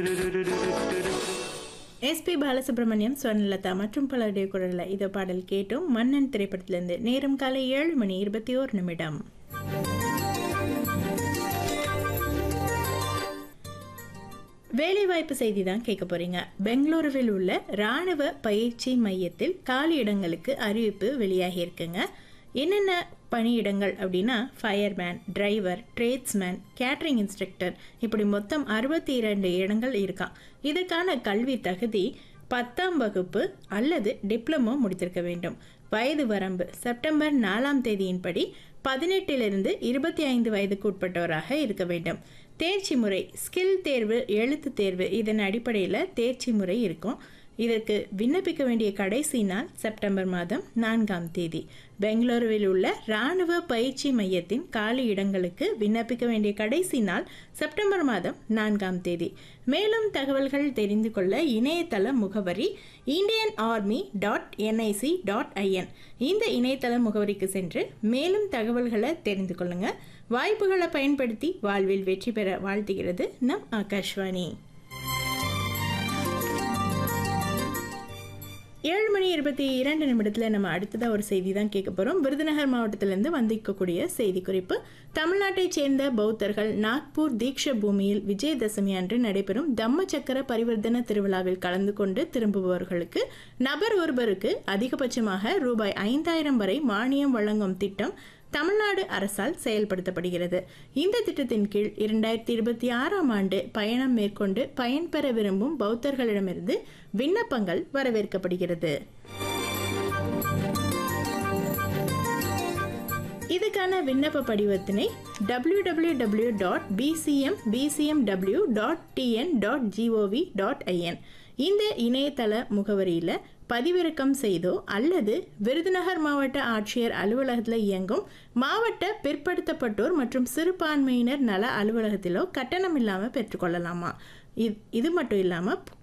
SP Balasubramaniam Swarnalatha மற்றும் பலருடைய குரலில் இதை பாடல் கேட்டோம் மன்னன் திரைப்படத்திலிருந்து நேரம் காலை ஏழு மணி இருபத்தி ஓரு நிமிடம் வேலைவாய்ப்பு செய்தி தான் கேட்க போறீங்க பெங்களூருவில் உள்ள ராணுவ பயிற்சி மையத்தில் காலி இடங்களுக்கு அறிவிப்பு வெளியாகி இருக்குங்க என்னென்ன பணியிடங்கள் அப்படின்னா fireman driver tradesman catering instructor இப்படி மொத்தம் அறுபத்தி இரண்டு இடங்கள் இருக்கான் இதற்கான கல்வி தகுதி பத்தாம் வகுப்பு அல்லது டிப்ளமோ முடித்திருக்க வேண்டும் வயது வரம்பு செப்டம்பர் நாலாம் தேதியின்படி பதினெட்டிலிருந்து இருபத்தி ஐந்து வயதுக்கு உட்பட்டவராக இருக்க வேண்டும் தேர்ச்சி முறை ஸ்கில் தேர்வு எழுத்து தேர்வு இதன் அடிப்படையில் தேர்ச்சி முறை இருக்கும் இதற்கு விண்ணப்பிக்க வேண்டிய கடைசி நாள் செப்டம்பர் மாதம் நான்காம் தேதி பெங்களூருவில் உள்ள இராணுவ பயிற்சி மையத்தின் காலி இடங்களுக்கு விண்ணப்பிக்க வேண்டிய கடைசி நாள் செப்டம்பர் மாதம் நான்காம் தேதி மேலும் தகவல்கள் தெரிந்து கொள்ள இணையதள முகவரி Indian army dot NIC dot IN இந்த இணையதள முகவரிக்கு சென்று மேலும் தகவல்களை தெரிந்து கொள்ளுங்க வாய்ப்புகளை பயன்படுத்தி வாழ்வில் வெற்றி பெற வாழ்த்துகிறது நம் ஆகாஷ்வாணி ஏழு மணி இருபத்தி இரண்டு நிமிடத்தில் நம்ம அடுத்ததாக ஒரு செய்தி தான் கேட்க போகிறோம் விருதுநகர் மாவட்டத்திலிருந்து வந்திருக்கக்கூடிய செய்தி குறிப்பு தமிழ்நாட்டைச் சேர்ந்த பௌத்தர்கள் நாக்பூர் தீக்ஷ பூமியில் விஜயதசமி அன்று நடைபெறும் தம்ம சக்கர பரிவர்த்தன திருவிழாவில் கலந்து கொண்டு திரும்புபவர்களுக்கு நபர் ஒருவருக்கு அதிகபட்சமாக ரூபாய் ஐந்தாயிரம் வரை மானியம் வழங்கும் திட்டம் தமிழ்நாடு அரசால் செயல்படுத்தப்படுகிறது இந்த திட்டத்தின் கீழ் இரண்டாயிரத்தி இருபத்தி ஆறாம் ஆண்டு பயணம் மேற்கொண்டு பயன்பெற விரும்பும் பௌத்தர்களிடமிருந்து விண்ணப்பங்கள் வரவேற்கப்படுகிறது இதுக்கான விண்ணப்ப படிவத்தினை W W W dot PCM PCM W dot TN dot GOV dot IN இந்த இணையதள முகவரியில் பதிவிறக்கம் செய்தோ அல்லது விருதுநகர் மாவட்ட ஆட்சியர் அலுவலகத்தில் இயங்கும் மாவட்ட பிற்படுத்தப்பட்டோர் மற்றும் சிறுபான்மையினர் நல அலுவலகத்திலோ கட்டணம் இல்லாமல் பெற்றுக்கொள்ளலாமா இது இது மட்டும் இல்லாமல்